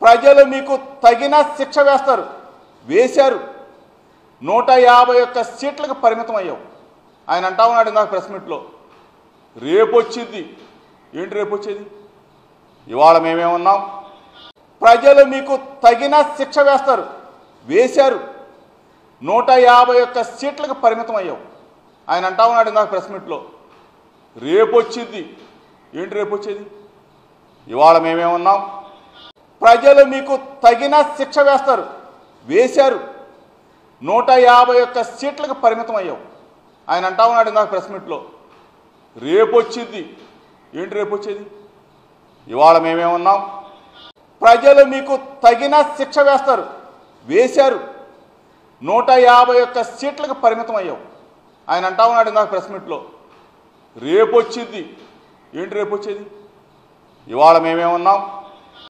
ప్రజలు మీకు తగిన శిక్ష వేస్తారు వేశారు నూట యాభై ఒక్క సీట్లకు పరిమితం అయ్యావు ఆయన అంటా ఉన్నాడు నాకు ప్రెస్ మీట్లో రేపు వచ్చింది ఏంటి రేపు వచ్చేది ఇవాళ మేమేమన్నాం ప్రజలు మీకు తగిన శిక్ష వేస్తారు వేశారు నూట యాభై ఒక్క సీట్లకు పరిమితం అయ్యావు ఆయన అంటా ఉన్నాడు నాకు ప్రెస్ మీట్లో రేపు వచ్చింది ఏంటి రేపు వచ్చేది ఇవాళ మేమేమన్నాం ప్రజలు మీకు తగిన శిక్ష వేస్తారు వేశారు నూట యాభై ఒక్క సీట్లకు పరిమితం అయ్యావు ఆయన అంటా ఉన్నాడు నాకు ప్రెస్ మీట్లో రేపు వచ్చింది ఏంటి రేపు వచ్చేది ఇవాళ మేమేమన్నాం ప్రజలు మీకు తగిన శిక్ష వేస్తారు వేశారు నూట యాభై ఒక్క సీట్లకు పరిమితం అయ్యావు ఆయన అంటా ఉన్నాడు నాకు ప్రెస్ మీట్లో రేపు వచ్చింది ఏంటి రేపు వచ్చేది ఇవాళ మేమేమన్నాం